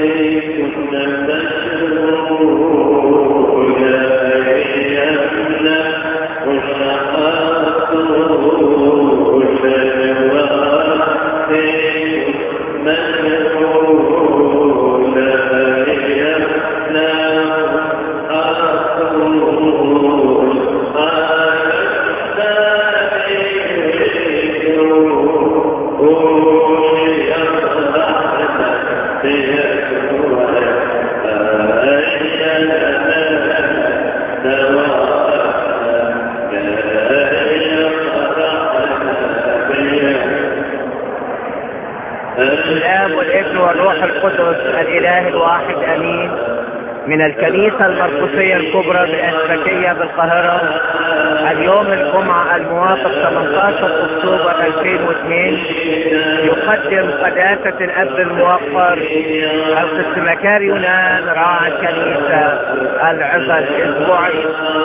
الآب والابن والروح القدس الإله الواحد أمين من الكنيسة المرقسية الكبرى بأسبكية بالقاهرة اليوم الجمعة الموافق 18 أكتوبر 2002 يقدم قداسة الأب الموقر القس مكاري يونان راعي الكنيسة العظة الأسبوعي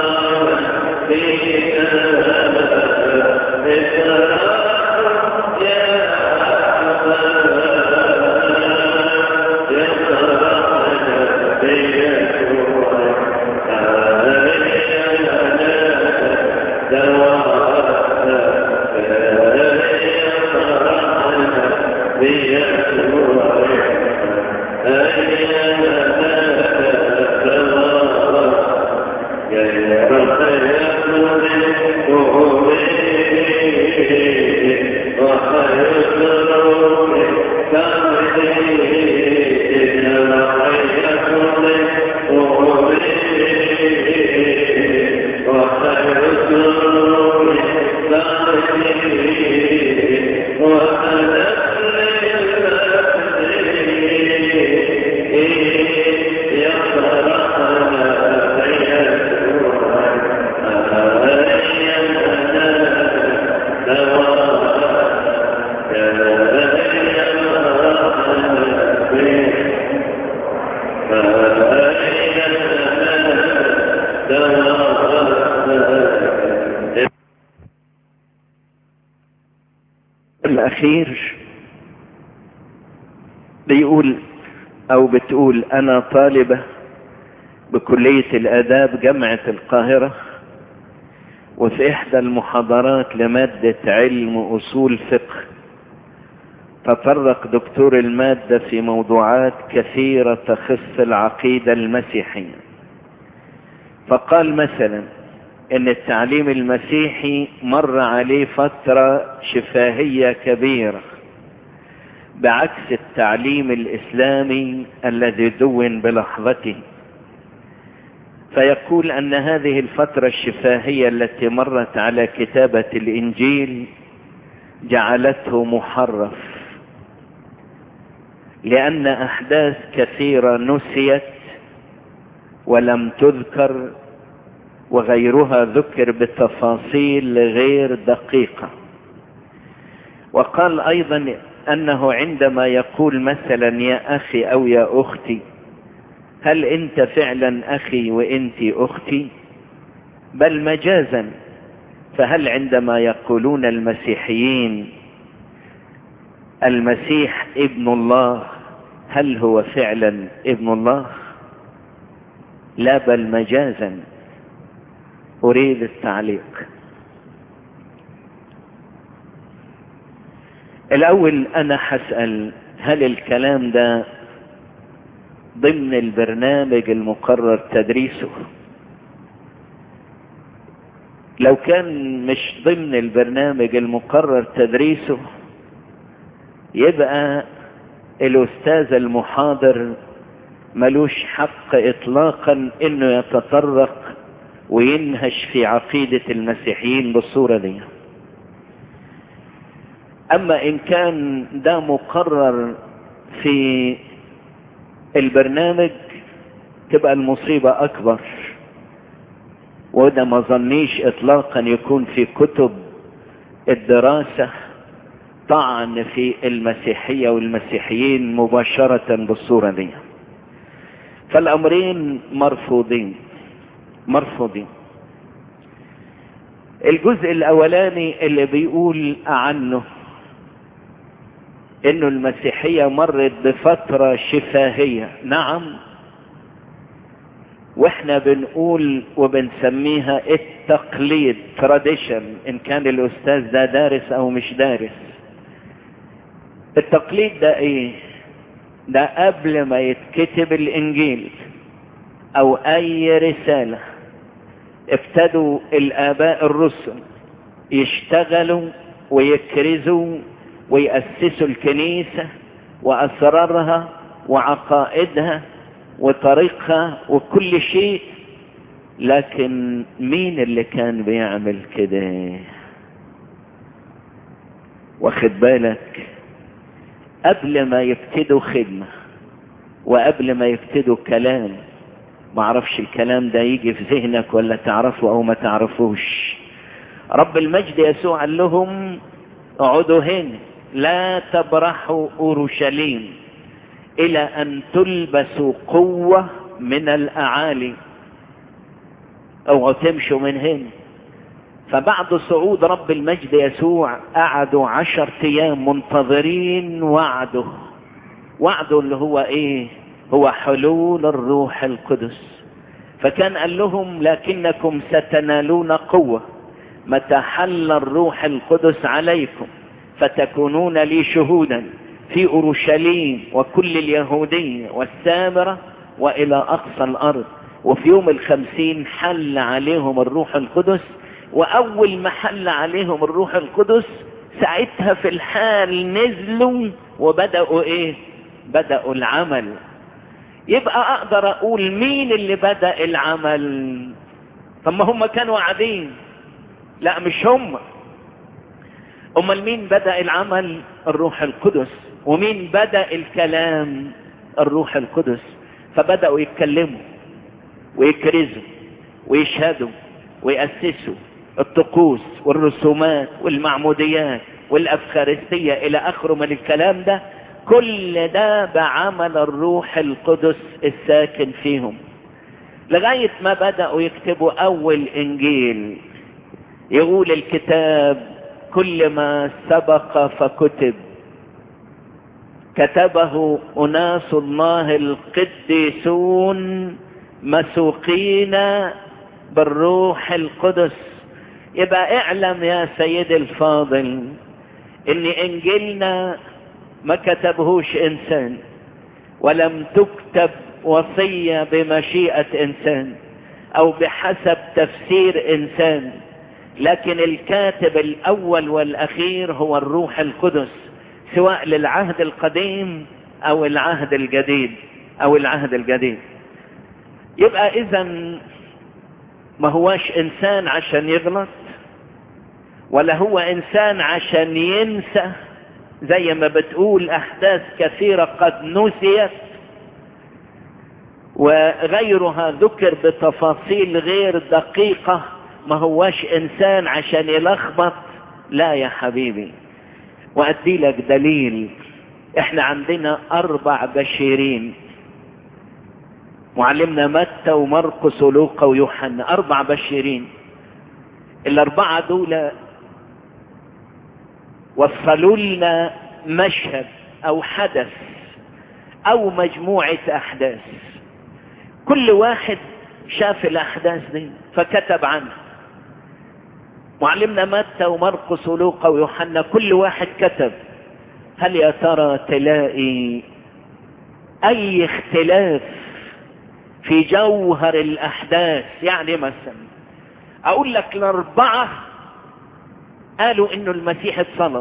الأخير بيقول أو بتقول أنا طالبة بكلية الآداب جامعة القاهرة وفي إحدى المحاضرات لمادة علم أصول فقه تطرق دكتور المادة في موضوعات كثيرة تخص العقيدة المسيحية فقال مثلا ان التعليم المسيحي مر عليه فترة شفاهية كبيرة بعكس التعليم الاسلامي الذي دون بلحظته فيقول ان هذه الفترة الشفاهية التي مرت على كتابة الانجيل جعلته محرف لان احداث كثيرة نسيت ولم تذكر وغيرها ذكر بتفاصيل غير دقيقة وقال ايضا انه عندما يقول مثلا يا اخي او يا اختي هل انت فعلا اخي وانت اختي بل مجازا فهل عندما يقولون المسيحيين المسيح ابن الله هل هو فعلا ابن الله لا بل مجازا اريد التعليق الاول انا حسأل هل الكلام ده ضمن البرنامج المقرر تدريسه لو كان مش ضمن البرنامج المقرر تدريسه يبقى الاستاذ المحاضر ملوش حق اطلاقا انه يتطرق وينهش في عقيدة المسيحيين بالصورة دي اما ان كان ده مقرر في البرنامج تبقى المصيبة اكبر وده ما ظنيش اطلاقا يكون في كتب الدراسة طعن في المسيحية والمسيحيين مباشرة بالصورة دي فالامرين مرفوضين مرفوضين الجزء الاولاني اللي بيقول عنه انه المسيحية مرت بفترة شفاهية نعم واحنا بنقول وبنسميها التقليد تراديشن ان كان الاستاذ ده دارس او مش دارس التقليد ده ايه ده قبل ما يتكتب الانجيل او اي رسالة ابتدوا الاباء الرسل يشتغلوا ويكرزوا ويأسسوا الكنيسة واسرارها وعقائدها وطريقها وكل شيء لكن مين اللي كان بيعمل كده واخد بالك قبل ما يبتدوا خدمة وقبل ما يبتدوا كلام ما اعرفش الكلام ده يجي في ذهنك ولا تعرفه او ما تعرفوش رب المجد يسوع قال لهم اقعدوا هنا لا تبرحوا اورشليم الى ان تلبسوا قوة من الاعالي اوعوا تمشوا من هنا فبعد صعود رب المجد يسوع قعدوا عشر ايام منتظرين وعده وعده اللي هو ايه هو حلول الروح القدس فكان قال لهم لكنكم ستنالون قوة متى حل الروح القدس عليكم فتكونون لي شهودا في اورشليم وكل اليهودية والسامرة والى اقصى الارض وفي يوم الخمسين حل عليهم الروح القدس واول ما حل عليهم الروح القدس ساعتها في الحال نزلوا وبدأوا ايه بدأوا العمل يبقى اقدر اقول مين اللي بدأ العمل طب ما هم كانوا قاعدين لا مش هم امال مين بدأ العمل الروح القدس ومين بدأ الكلام الروح القدس فبدأوا يتكلموا ويكرزوا ويشهدوا ويأسسوا الطقوس والرسومات والمعموديات والأفخارستية إلى آخره من الكلام ده كل ده بعمل الروح القدس الساكن فيهم لغاية ما بدأوا يكتبوا أول إنجيل يقول الكتاب كل ما سبق فكتب كتبه أناس الله القديسون مسوقين بالروح القدس يبقى اعلم يا سيدي الفاضل ان انجيلنا ما كتبهوش انسان ولم تكتب وصية بمشيئة انسان او بحسب تفسير انسان لكن الكاتب الاول والاخير هو الروح القدس سواء للعهد القديم او العهد الجديد او العهد الجديد يبقى اذا ما هواش انسان عشان يغلط ولا هو انسان عشان ينسى زي ما بتقول احداث كثيرة قد نسيت وغيرها ذكر بتفاصيل غير دقيقة ما هواش انسان عشان يلخبط لا يا حبيبي وادي لك دليل احنا عندنا اربع بشيرين معلمنا متى ومرقس ولوقا ويوحنا اربع بشيرين الاربعة دول وصلوا لنا مشهد او حدث او مجموعة احداث كل واحد شاف الاحداث دي فكتب عنها معلمنا متى ومرقس ولوقا ويوحنا كل واحد كتب هل يا ترى تلاقي اي اختلاف في جوهر الاحداث يعني مثلا اقول لك الاربعة قالوا انه المسيح اتصلب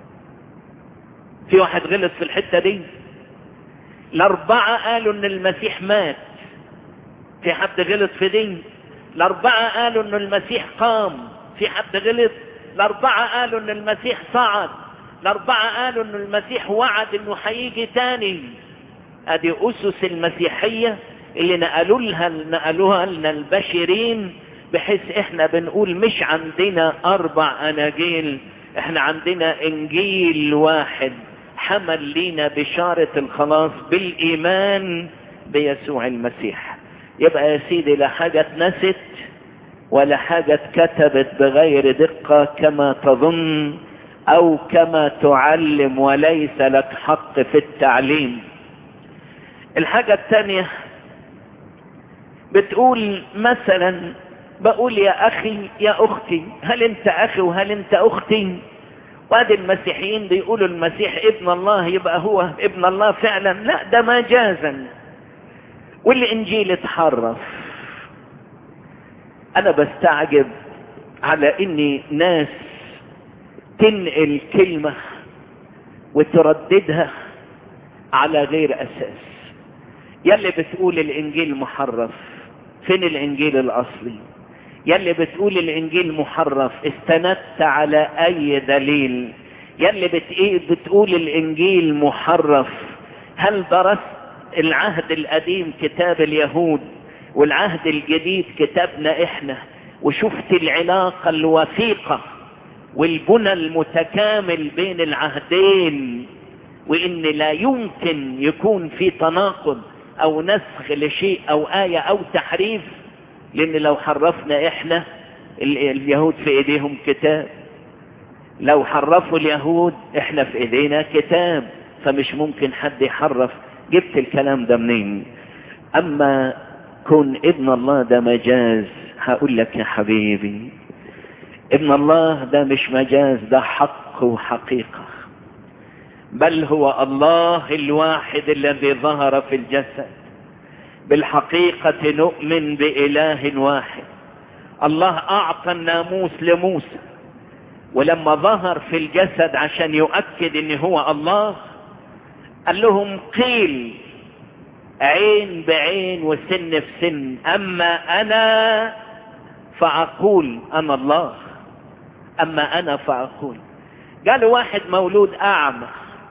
في واحد غلط في الحتة دي الاربعة قالوا ان المسيح مات في حد غلط في دي الاربعة قالوا ان المسيح قام في حد غلط الاربعة قالوا ان المسيح صعد الاربعة قالوا ان المسيح وعد انه هيجي تاني ادي اسس المسيحية اللي نقلوا لها نقلوها لنا البشرين بحيث احنا بنقول مش عندنا اربع اناجيل احنا عندنا انجيل واحد حمل لينا بشارة الخلاص بالايمان بيسوع المسيح يبقى يا سيدي لا حاجة اتنست ولا حاجة اتكتبت بغير دقة كما تظن او كما تعلم وليس لك حق في التعليم الحاجة الثانية بتقول مثلا بقول يا اخي يا اختي هل انت اخي وهل انت اختي وادي المسيحيين بيقولوا المسيح ابن الله يبقى هو ابن الله فعلا لا ده مجازا والانجيل اتحرف انا بستعجب على اني ناس تنقل كلمة وترددها على غير اساس يلي بتقول الانجيل محرف فين الانجيل الاصلي يلي بتقول الانجيل محرف استندت على اي دليل يلي بت... بتقول الانجيل محرف هل درست العهد القديم كتاب اليهود والعهد الجديد كتابنا احنا وشفت العلاقة الوثيقة والبنى المتكامل بين العهدين وان لا يمكن يكون في تناقض او نسخ لشيء او آية او تحريف لان لو حرفنا احنا اليهود في ايديهم كتاب لو حرفوا اليهود احنا في ايدينا كتاب فمش ممكن حد يحرف جبت الكلام ده منين اما كون ابن الله ده مجاز هقول لك يا حبيبي ابن الله ده مش مجاز ده حق وحقيقة بل هو الله الواحد الذي ظهر في الجسد بالحقيقة نؤمن بإله واحد الله أعطى الناموس لموسى ولما ظهر في الجسد عشان يؤكد ان هو الله قال لهم قيل عين بعين وسن في سن اما انا فاقول انا الله اما انا فاقول قالوا واحد مولود اعمى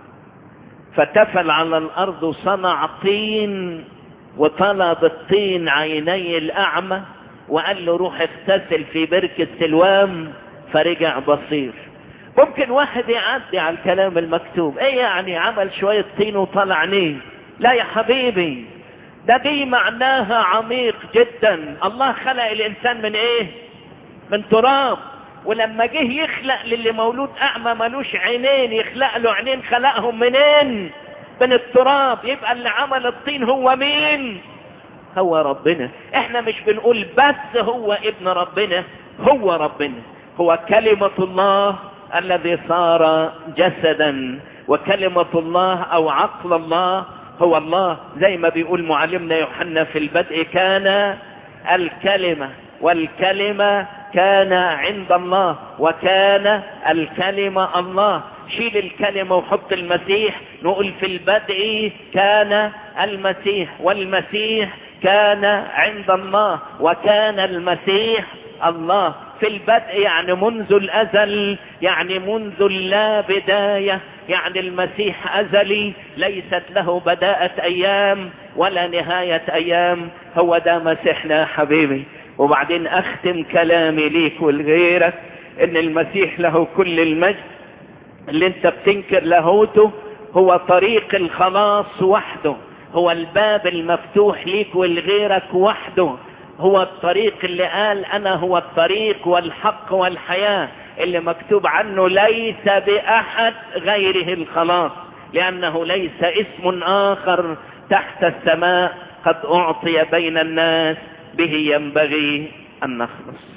فتفل على الارض وصنع طين وطلب الطين عيني الاعمى وقال له روح اغتسل في بركة سلوام فرجع بصير ممكن واحد يعدي على الكلام المكتوب ايه يعني عمل شوية طين وطلع عينيه لا يا حبيبي ده دي معناها عميق جدا الله خلق الانسان من ايه من تراب ولما جه يخلق للي مولود اعمى ملوش عينين يخلق له عينين خلقهم منين من التراب يبقى اللي عمل الطين هو مين هو ربنا احنا مش بنقول بس هو ابن ربنا هو ربنا هو كلمة الله الذي صار جسدا وكلمة الله او عقل الله هو الله زي ما بيقول معلمنا يوحنا في البدء كان الكلمة والكلمة كان عند الله وكان الكلمة الله شيل الكلمة وحط المسيح نقول في البدء كان المسيح والمسيح كان عند الله وكان المسيح الله في البدء يعني منذ الأزل يعني منذ لا بداية يعني المسيح أزلي ليست له بداءة أيام ولا نهاية أيام هو ده مسيحنا حبيبي وبعدين أختم كلامي ليك ولغيرك إن المسيح له كل المجد اللي انت بتنكر لاهوته هو طريق الخلاص وحده هو الباب المفتوح ليك ولغيرك وحده هو الطريق اللي قال انا هو الطريق والحق والحياة اللي مكتوب عنه ليس باحد غيره الخلاص لانه ليس اسم اخر تحت السماء قد اعطي بين الناس به ينبغي ان نخلص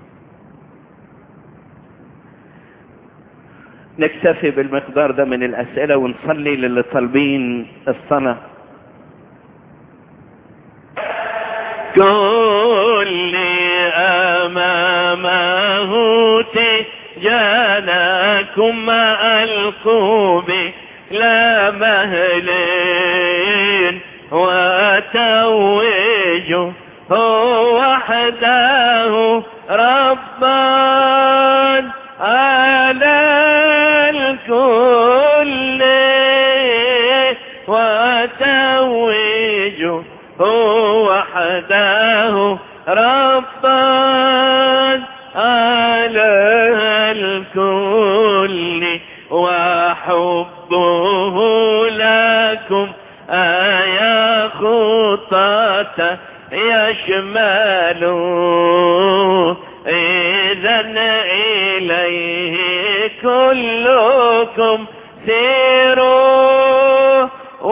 نكتفي بالمقدار ده من الاسئلة ونصلي للي طالبين الصلاة كل امامه تجانكم القوب لا مهلين وتوج هو وحده ربان على الكل وتوج هو وحده ربان على الكل وحبه لكم آيا خطة يشمل إذا إليه كلكم سيروا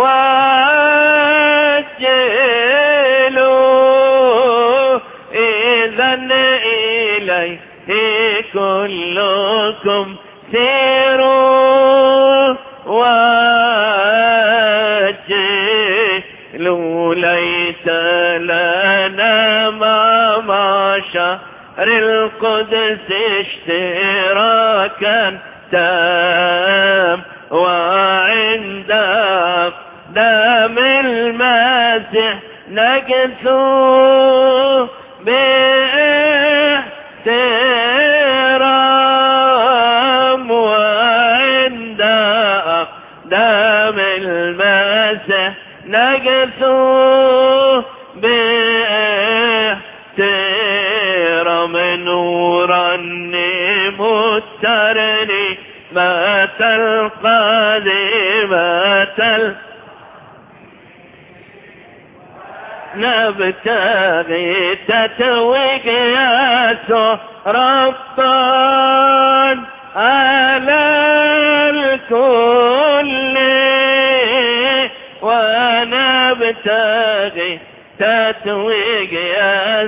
وعجلوا إذا إليه كلكم سيروا وعجلوا ليس لنا ما مشى القدس اشتراكا تام وعند دام المسيح نجثو باحترام وعند دام المسيح نجثو باحترام نورا مترني مات القادمة نبتغي تتويق يا ربان على الكل ونبتغي تتويق يا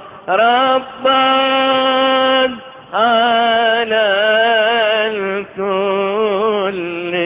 ربان على الكل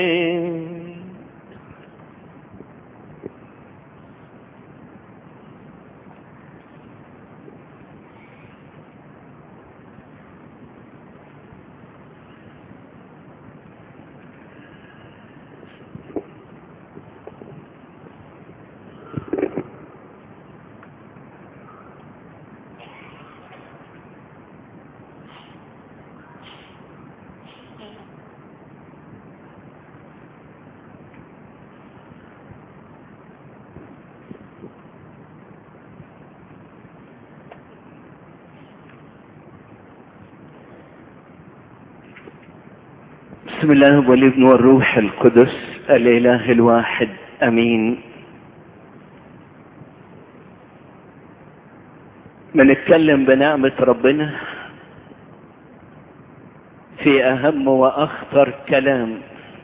بسم الله والابن والروح القدس الاله الواحد امين بنتكلم بنعمة ربنا في اهم واخطر كلام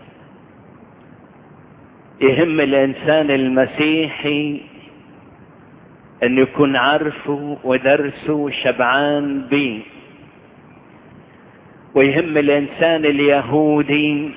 يهم الانسان المسيحي ان يكون عارفه ودرسه وشبعان بيه ويهم الانسان اليهودي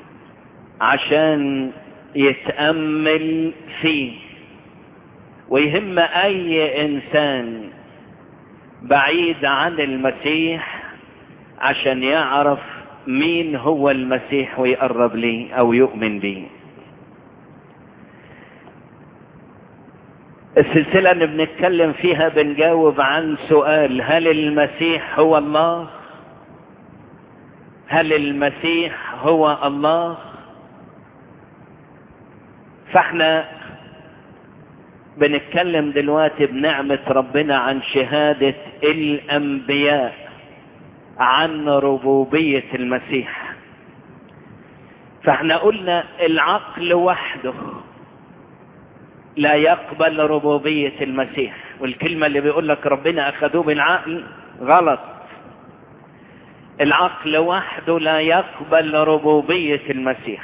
عشان يتأمل فيه ويهم اي انسان بعيد عن المسيح عشان يعرف مين هو المسيح ويقرب ليه او يؤمن بيه السلسلة اللي بنتكلم فيها بنجاوب عن سؤال هل المسيح هو الله هل المسيح هو الله فاحنا بنتكلم دلوقتي بنعمة ربنا عن شهادة الانبياء عن ربوبية المسيح فاحنا قلنا العقل وحده لا يقبل ربوبية المسيح والكلمة اللي بيقول لك ربنا اخذوه بالعقل غلط العقل وحده لا يقبل ربوبية المسيح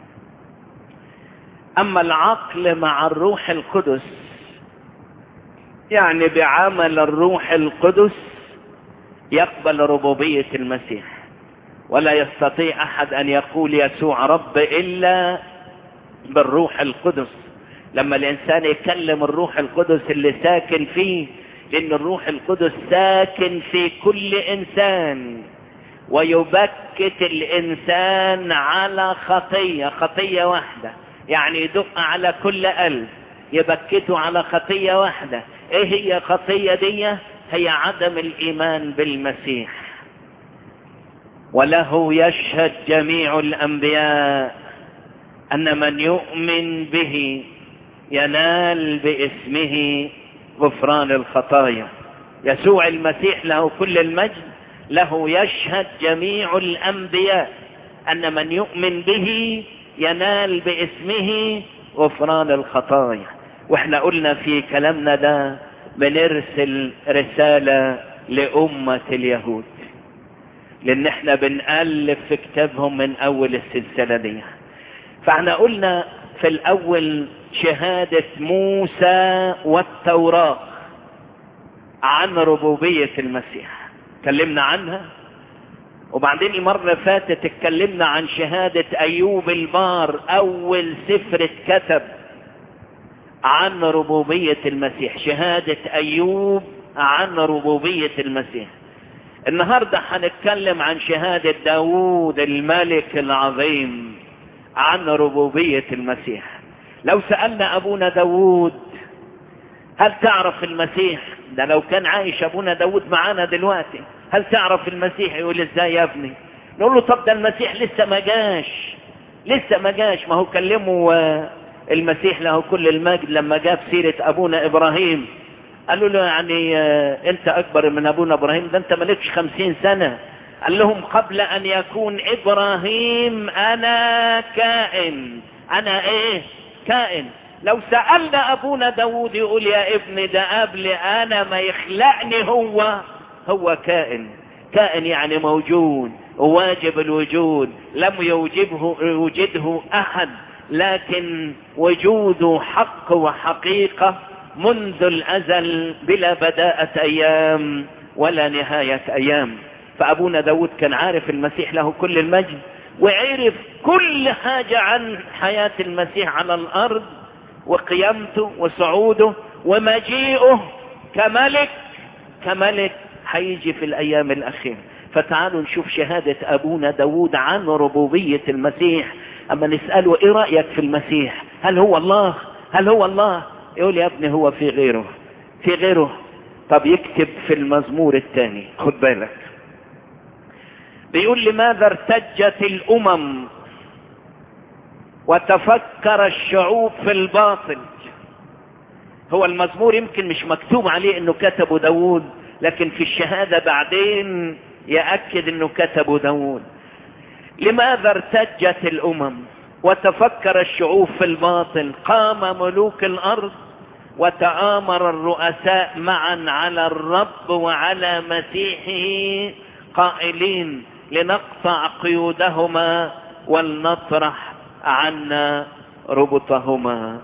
اما العقل مع الروح القدس يعني بعمل الروح القدس يقبل ربوبية المسيح ولا يستطيع احد ان يقول يسوع رب الا بالروح القدس لما الانسان يكلم الروح القدس اللي ساكن فيه لان الروح القدس ساكن في كل انسان ويبكت الانسان على خطية خطية واحدة يعني يدق على كل قلب يبكته على خطية واحدة ايه هي خطية دي هي عدم الايمان بالمسيح وله يشهد جميع الانبياء ان من يؤمن به ينال باسمه غفران الخطايا يسوع المسيح له كل المجد له يشهد جميع الانبياء ان من يؤمن به ينال باسمه غفران الخطايا واحنا قلنا في كلامنا ده بنرسل رسالة لأمة اليهود لان احنا بنألف في كتابهم من اول السلسلة دي فاحنا قلنا في الاول شهادة موسى والتوراة عن ربوبية المسيح اتكلمنا عنها وبعدين المرة اللي فاتت اتكلمنا عن شهادة ايوب البار اول سفر اتكتب عن ربوبية المسيح شهادة ايوب عن ربوبية المسيح النهاردة هنتكلم عن شهادة داوود الملك العظيم عن ربوبية المسيح لو سألنا ابونا داوود هل تعرف المسيح ده لو كان عايش ابونا داوود معانا دلوقتي هل تعرف المسيح يقول ازاي يا ابني نقول له طب ده المسيح لسه ما جاش لسه ما جاش ما هو كلمه المسيح له كل المجد لما جاب سيرة ابونا ابراهيم قالوا له يعني انت اكبر من ابونا ابراهيم ده انت مالكش خمسين سنة قال لهم قبل ان يكون ابراهيم انا كائن انا ايه كائن لو سألنا ابونا داود يقول يا ابني ده قبل انا ما يخلقني هو هو كائن كائن يعني موجود واجب الوجود لم يوجبه يوجده احد لكن وجوده حق وحقيقة منذ الازل بلا بداءة ايام ولا نهاية ايام فابونا داود كان عارف المسيح له كل المجد وعرف كل حاجة عن حياة المسيح على الارض وقيامته وصعوده ومجيئه كملك كملك هيجي في الايام الاخيرة فتعالوا نشوف شهادة ابونا داود عن ربوبية المسيح اما نسأله ايه رأيك في المسيح هل هو الله هل هو الله يقول يا ابني هو في غيره في غيره طب يكتب في المزمور الثاني خد بالك بيقول لماذا ارتجت الامم وتفكر الشعوب في الباطل هو المزمور يمكن مش مكتوب عليه انه كتبه داود لكن في الشهادة بعدين يأكد انه كتبه داود لماذا ارتجت الامم وتفكر الشعوب في الباطل قام ملوك الارض وتآمر الرؤساء معا على الرب وعلى مسيحه قائلين لنقطع قيودهما ولنطرح عنا ربطهما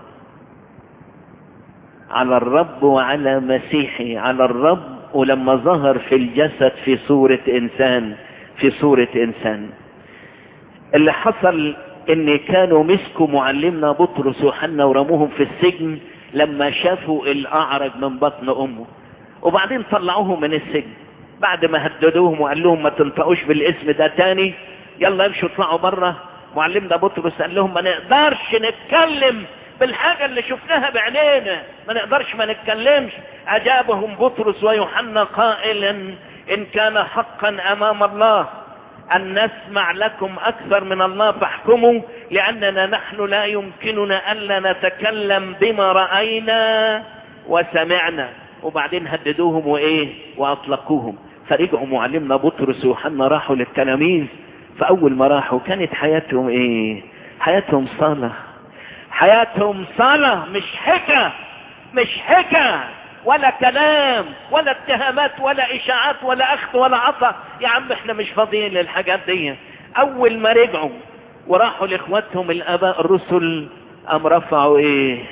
على الرب وعلى مسيحه على الرب ولما ظهر في الجسد في صورة انسان في صورة انسان اللي حصل ان كانوا مسكوا معلمنا بطرس وحنا ورموهم في السجن لما شافوا الاعرج من بطن امه وبعدين طلعوهم من السجن بعد ما هددوهم وقال لهم ما تنطقوش بالاسم ده تاني يلا امشوا اطلعوا بره معلمنا بطرس قال لهم ما نقدرش نتكلم بالحاجة اللي شفناها بعينينا ما نقدرش ما نتكلمش اجابهم بطرس ويوحنا قائلا ان كان حقا امام الله ان نسمع لكم اكثر من الله فاحكموا لاننا نحن لا يمكننا الا نتكلم بما رأينا وسمعنا وبعدين هددوهم وايه واطلقوهم فرجعوا معلمنا بطرس ويوحنا راحوا للتلاميذ فاول ما راحوا كانت حياتهم ايه حياتهم صلاة حياتهم صلاة مش حكا مش حكا ولا كلام ولا اتهامات ولا اشاعات ولا اخذ ولا عطا يا عم احنا مش فاضيين للحاجات دي اول ما رجعوا وراحوا لاخواتهم الاباء الرسل ام رفعوا ايه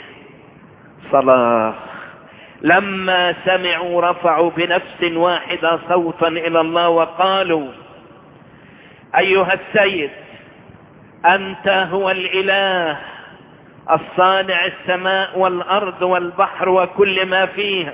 صلاة لما سمعوا رفعوا بنفس واحدة صوتا الى الله وقالوا ايها السيد انت هو الاله الصانع السماء والارض والبحر وكل ما فيها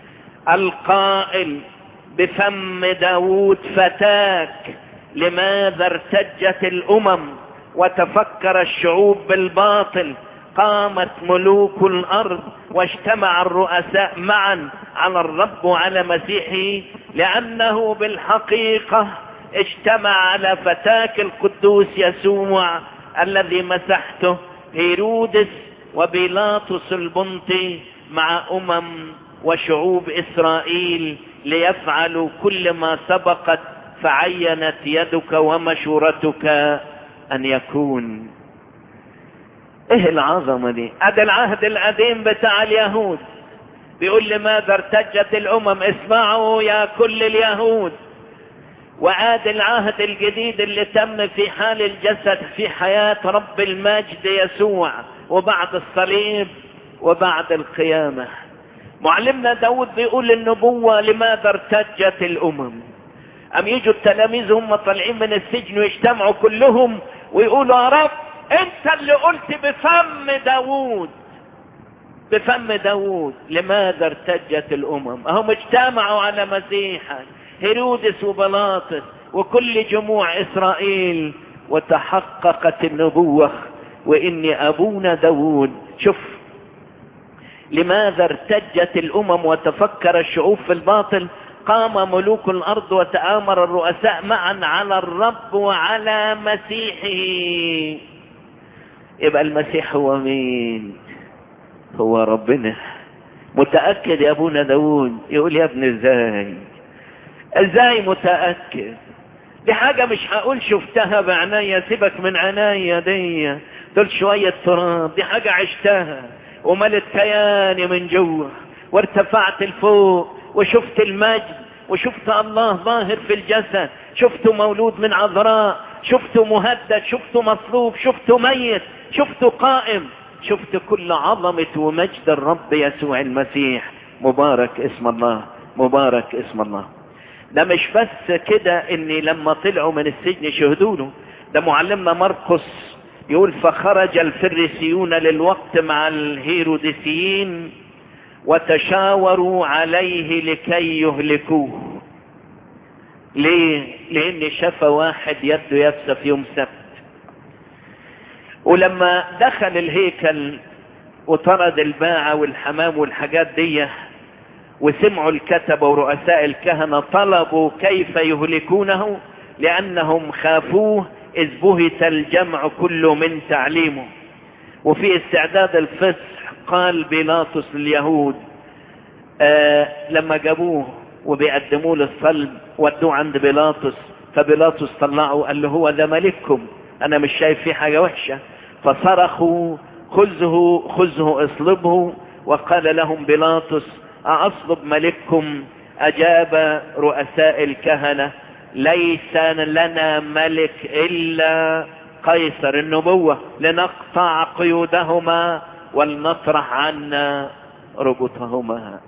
القائل بفم داود فتاك لماذا ارتجت الامم وتفكر الشعوب بالباطل قامت ملوك الارض واجتمع الرؤساء معا على الرب وعلى مسيحه لانه بالحقيقه اجتمع على فتاك القدوس يسوع الذي مسحته هيرودس وبيلاطس البنطي مع امم وشعوب اسرائيل ليفعلوا كل ما سبقت فعينت يدك ومشورتك ان يكون ايه العظمة دي ادي العهد القديم بتاع اليهود بيقول لماذا ارتجت الامم اسمعوا يا كل اليهود وعاد العهد الجديد اللي تم في حال الجسد في حياة رب المجد يسوع وبعد الصليب وبعد القيامة معلمنا داود بيقول النبوة لماذا ارتجت الأمم أم يجوا التلاميذ هم طالعين من السجن ويجتمعوا كلهم ويقولوا يا رب انت اللي قلت بفم داود بفم داود لماذا ارتجت الأمم هم اجتمعوا على مسيحا هيرودس وبلاطس وكل جموع إسرائيل وتحققت النبوة وإني أبونا داود شوف لماذا ارتجت الأمم وتفكر الشعوب في الباطل قام ملوك الأرض وتآمر الرؤساء معا على الرب وعلى مسيحه يبقى المسيح هو مين هو ربنا متأكد يا أبونا داود يقول يا ابن ازاي ازاي متأكد دي حاجة مش هقول شفتها بعناية سيبك من عناية دي دول شوية تراب دي حاجة عشتها وملت كياني من جوه وارتفعت لفوق وشفت المجد وشفت الله ظاهر في الجسد شفته مولود من عذراء شفته مهدد شفته مصلوب شفته ميت شفته قائم شفت كل عظمة ومجد الرب يسوع المسيح مبارك اسم الله مبارك اسم الله ده مش بس كده اني لما طلعوا من السجن شهدوا له ده معلمنا مرقس يقول فخرج الفريسيون للوقت مع الهيروديسيين وتشاوروا عليه لكي يهلكوه ليه لان شاف واحد يده يابسه في يوم سبت ولما دخل الهيكل وطرد الباعة والحمام والحاجات دي وسمعوا الكتبة ورؤساء الكهنة طلبوا كيف يهلكونه لأنهم خافوه إذ بهت الجمع كله من تعليمه وفي استعداد الفصح قال بيلاطس لليهود آه لما جابوه وبيقدموه للصلب ودوه عند بيلاطس فبيلاطس طلعه قال له هو ده ملككم انا مش شايف فيه حاجة وحشة فصرخوا خذه خذه اصلبه وقال لهم بيلاطس أصلب ملككم أجاب رؤساء الكهنة ليس لنا ملك إلا قيصر النبوة لنقطع قيودهما ولنطرح عنا ربطهما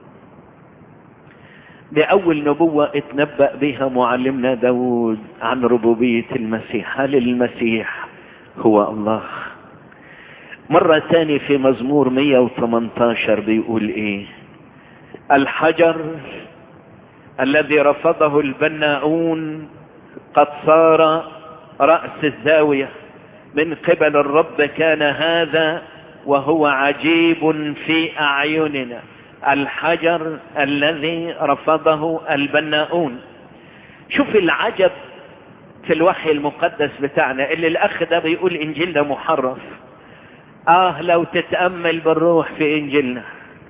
بأول نبوة اتنبأ بها معلمنا داود عن ربوبية المسيح هل المسيح هو الله مرة تاني في مزمور 118 بيقول ايه الحجر الذي رفضه البناؤون قد صار رأس الزاوية من قبل الرب كان هذا وهو عجيب في أعيننا الحجر الذي رفضه البناؤون شوف العجب في الوحي المقدس بتاعنا اللي الأخ ده بيقول إنجيلنا محرف آه لو تتأمل بالروح في إنجيلنا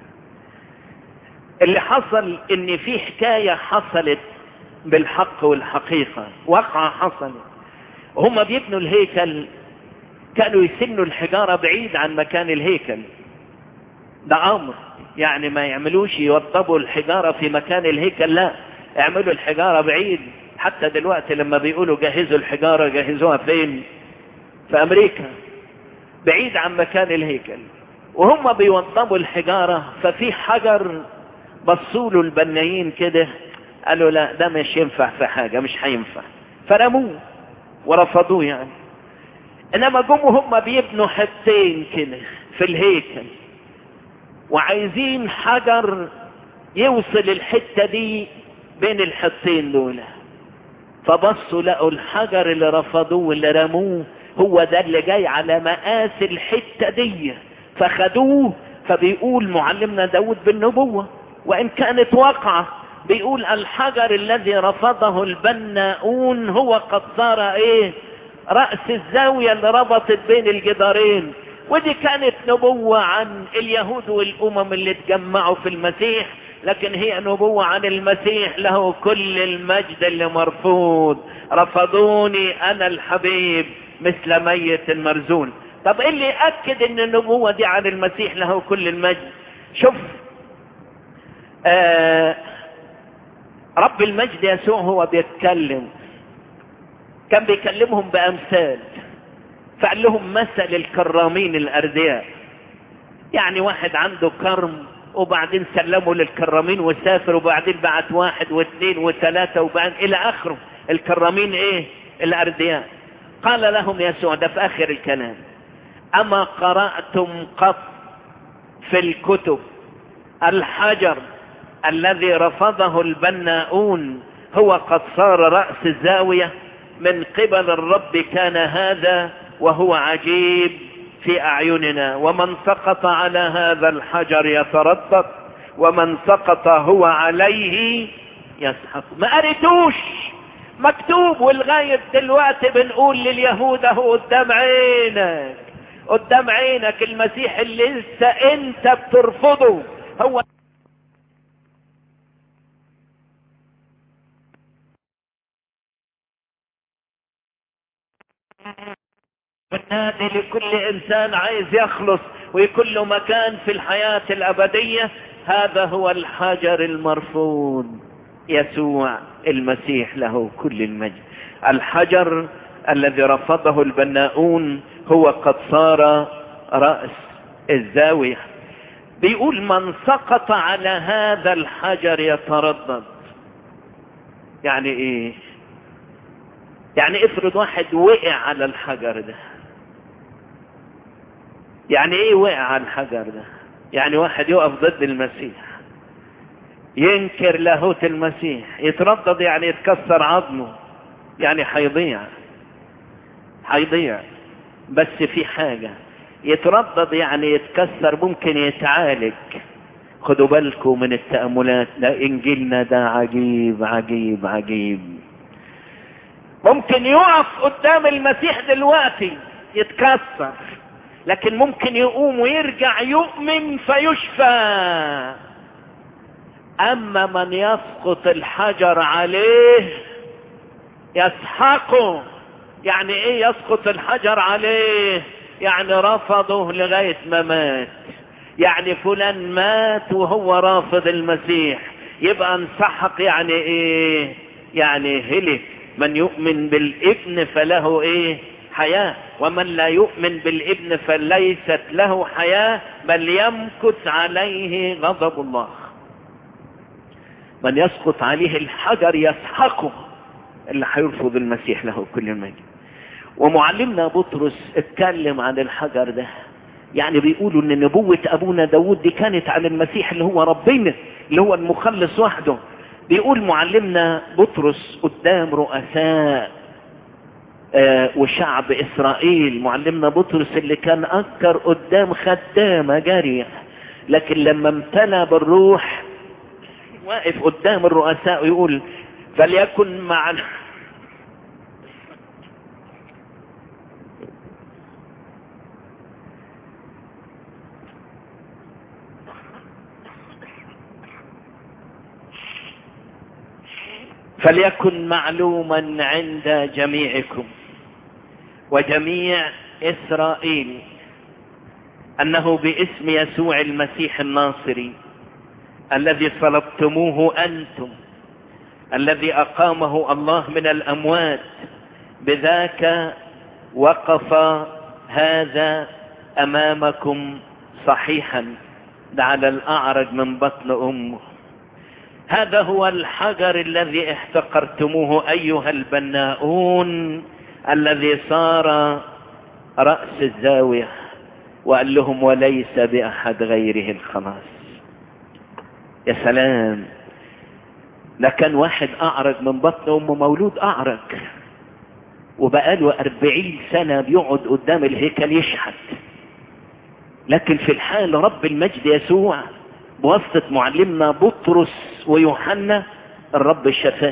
اللي حصل ان في حكاية حصلت بالحق والحقيقة وقعة حصلت هم بيبنوا الهيكل كانوا يسنوا الحجارة بعيد عن مكان الهيكل ده امر يعني ما يعملوش يوضبوا الحجارة في مكان الهيكل لا اعملوا الحجارة بعيد حتى دلوقتي لما بيقولوا جهزوا الحجارة جهزوها فين في امريكا بعيد عن مكان الهيكل وهم بيوضبوا الحجارة ففي حجر بصوا له البنايين كده قالوا لا ده مش ينفع في حاجة مش هينفع فرموه ورفضوه يعني انما جم هم بيبنوا حتين كده في الهيكل وعايزين حجر يوصل الحتة دي بين الحتين دول فبصوا لقوا الحجر اللي رفضوه واللي رموه هو ده اللي جاي على مقاس الحتة دي فخدوه فبيقول معلمنا داود بالنبوة وإن كانت واقعة بيقول الحجر الذي رفضه البناؤون هو قد صار ايه رأس الزاوية اللي ربطت بين الجدارين ودي كانت نبوة عن اليهود والأمم اللي اتجمعوا في المسيح لكن هي نبوة عن المسيح له كل المجد اللي مرفوض رفضوني أنا الحبيب مثل ميت مرزون طب ايه اللي يأكد ان النبوة دي عن المسيح له كل المجد شوف آه رب المجد يسوع هو بيتكلم كان بيكلمهم بامثال فقال لهم مثل الكرامين الاردياء يعني واحد عنده كرم وبعدين سلمه للكرامين وسافر وبعدين بعت واحد واثنين وثلاثة وبعدين الى اخره الكرامين ايه الاردياء قال لهم يسوع ده في اخر الكلام اما قرأتم قط في الكتب الحجر الذي رفضه البناؤون هو قد صار رأس الزاوية من قبل الرب كان هذا وهو عجيب في أعيننا ومن سقط على هذا الحجر يتردد ومن سقط هو عليه يسحق ما قريتوش مكتوب ولغاية دلوقتي بنقول لليهود اهو قدام عينك قدام عينك المسيح اللي لسه انت بترفضه هو بنادي لكل انسان عايز يخلص ويكون له مكان في الحياة الابدية هذا هو الحجر المرفوض يسوع المسيح له كل المجد الحجر الذي رفضه البناؤون هو قد صار رأس الزاوية بيقول من سقط على هذا الحجر يتردد يعني ايه يعني افرض واحد وقع على الحجر ده يعني ايه وقع على الحجر ده يعني واحد يقف ضد المسيح ينكر لاهوت المسيح يتردد يعني يتكسر عظمه يعني حيضيع حيضيع بس في حاجة يتردد يعني يتكسر ممكن يتعالج خدوا بالكم من التأملات ده انجيلنا ده عجيب عجيب عجيب ممكن يقف قدام المسيح دلوقتي يتكسر لكن ممكن يقوم ويرجع يؤمن فيشفى اما من يسقط الحجر عليه يسحقه يعني ايه يسقط الحجر عليه يعني رفضه لغاية ما مات يعني فلان مات وهو رافض المسيح يبقى انسحق يعني ايه يعني هلك من يؤمن بالابن فله ايه حياة ومن لا يؤمن بالابن فليست له حياة بل يمكث عليه غضب الله من يسقط عليه الحجر يسحقه اللي هيرفض المسيح له كل المجد ومعلمنا بطرس اتكلم عن الحجر ده يعني بيقولوا ان نبوة ابونا داود دي كانت عن المسيح اللي هو ربنا اللي هو المخلص وحده بيقول معلمنا بطرس قدام رؤساء آه وشعب اسرائيل معلمنا بطرس اللي كان اكتر قدام خدامة جارية لكن لما امتلى بالروح واقف قدام الرؤساء ويقول فليكن معنا فليكن معلوما عند جميعكم وجميع اسرائيل انه باسم يسوع المسيح الناصري الذي صلبتموه انتم الذي اقامه الله من الاموات بذاك وقف هذا امامكم صحيحا ده على الاعرج من بطن امه هذا هو الحجر الذي احتقرتموه ايها البناؤون الذي صار رأس الزاوية وقال لهم وليس بأحد غيره الخلاص يا سلام ده كان واحد أعرج من بطن أمه مولود أعرج وبقاله أربعين سنة بيقعد قدام الهيكل يشحت لكن في الحال رب المجد يسوع بواسطة معلمنا بطرس ويوحنا الرب شفاه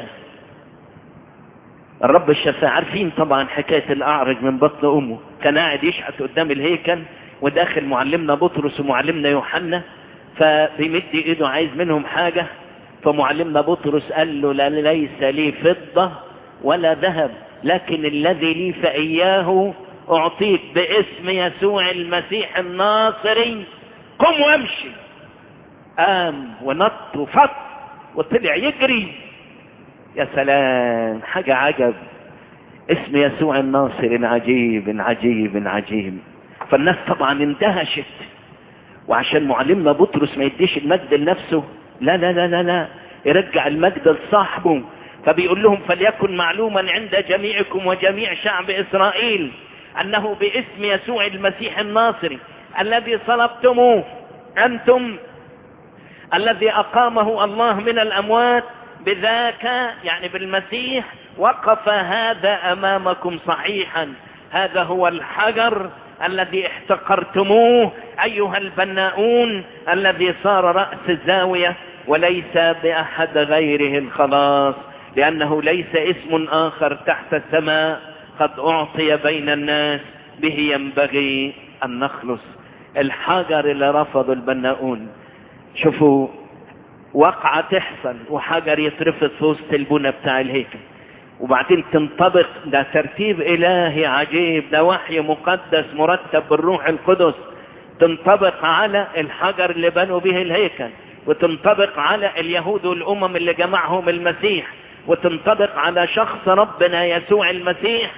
الرب الشفاه عارفين طبعا حكاية الأعرج من بطن أمه كان قاعد يشحت قدام الهيكل وداخل معلمنا بطرس ومعلمنا يوحنا فبيمد ايده عايز منهم حاجة فمعلمنا بطرس قال له لا ليس لي فضة ولا ذهب لكن الذي لي فإياه أعطيك باسم يسوع المسيح الناصري قم وامشي قام ونط وفط وطلع يجري يا سلام حاجة عجب اسم يسوع الناصر عجيب عجيب عجيب فالناس طبعا اندهشت وعشان معلمنا بطرس ما يديش المجد لنفسه لا لا لا لا لا يرجع المجد لصاحبه فبيقول لهم فليكن معلوما عند جميعكم وجميع شعب إسرائيل أنه باسم يسوع المسيح الناصري الذي صلبتموه أنتم الذي أقامه الله من الأموات بذاك يعني بالمسيح وقف هذا أمامكم صحيحا هذا هو الحجر الذي احتقرتموه أيها البناؤون الذي صار رأس الزاوية وليس بأحد غيره الخلاص لأنه ليس اسم آخر تحت السماء قد أعطي بين الناس به ينبغي أن نخلص الحجر اللي رفضوا البناؤون شوفوا وقعة تحصل وحجر يترفض في وسط البنى بتاع الهيكل وبعدين تنطبق ده ترتيب إلهي عجيب ده وحي مقدس مرتب بالروح القدس تنطبق على الحجر اللي بنوا به الهيكل وتنطبق على اليهود والأمم اللي جمعهم المسيح وتنطبق على شخص ربنا يسوع المسيح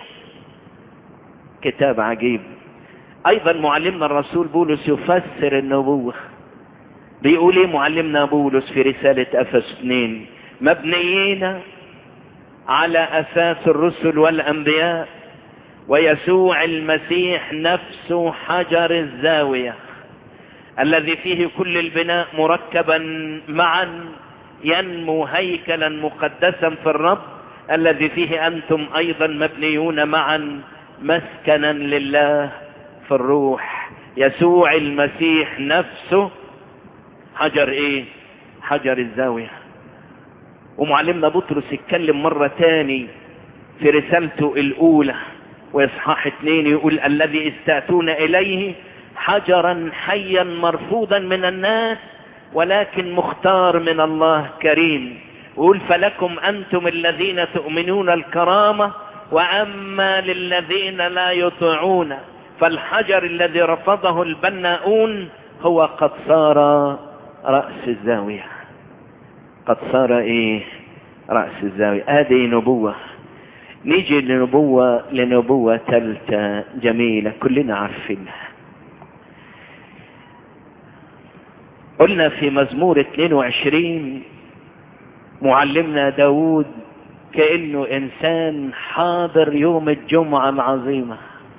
كتاب عجيب أيضا معلمنا الرسول بولس يفسر النبوة بيقول ايه معلمنا بولس في رسالة أفس 2 مبنيين على أساس الرسل والأنبياء ويسوع المسيح نفسه حجر الزاوية الذي فيه كل البناء مركبا معا ينمو هيكلا مقدسا في الرب الذي فيه أنتم أيضا مبنيون معا مسكنا لله في الروح يسوع المسيح نفسه حجر ايه حجر الزاوية ومعلمنا بطرس اتكلم مرة تاني في رسالته الاولى واصحاح اتنين يقول الذي استأتون اليه حجرا حيا مرفوضا من الناس ولكن مختار من الله كريم يقول فلكم انتم الذين تؤمنون الكرامة واما للذين لا يطيعون فالحجر الذي رفضه البناؤون هو قد صار رأس الزاوية قد صار ايه رأس الزاوية هذه نبوة نيجي لنبوة لنبوة ثالثة جميلة كلنا عارفينها قلنا في مزمور 22 معلمنا داود كأنه إنسان حاضر يوم الجمعة العظيمة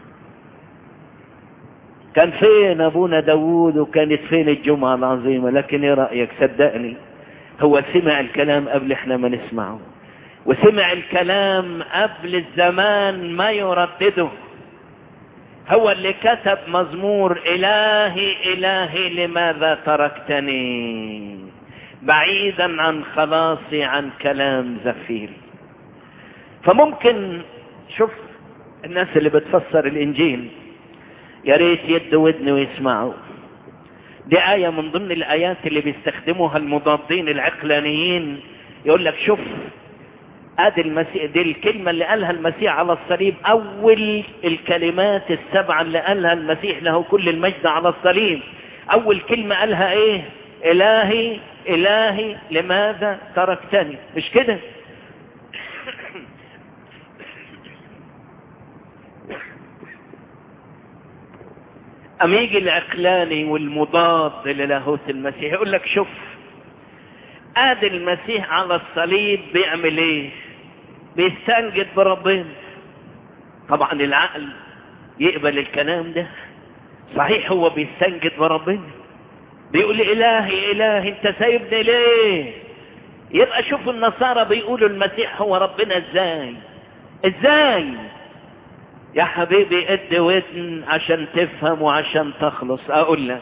كان فين ابونا داوود وكانت فين الجمعة العظيمة لكن ايه رأيك صدقني هو سمع الكلام قبل احنا ما نسمعه وسمع الكلام قبل الزمان ما يردده هو اللي كتب مزمور الهي الهي لماذا تركتني بعيدا عن خلاصي عن كلام زفير فممكن شوف الناس اللي بتفسر الانجيل يا ريت يدوا ودن ويسمعوا دي آية من ضمن الآيات اللي بيستخدموها المضادين العقلانيين يقول لك شوف ادي المسيح دي الكلمة اللي قالها المسيح على الصليب اول الكلمات السبعة اللي قالها المسيح له كل المجد على الصليب اول كلمة قالها ايه الهي الهي لماذا تركتني مش كده أم يجي العقلاني والمضاد للاهوت المسيح يقول لك شوف ادي المسيح على الصليب بيعمل ايه بيستنجد بربنا طبعا العقل يقبل الكلام ده صحيح هو بيستنجد بربنا بيقول الهي الهي انت سايبني ليه يبقى شوف النصارى بيقولوا المسيح هو ربنا ازاي ازاي يا حبيبي اد ودن عشان تفهم وعشان تخلص اقول لك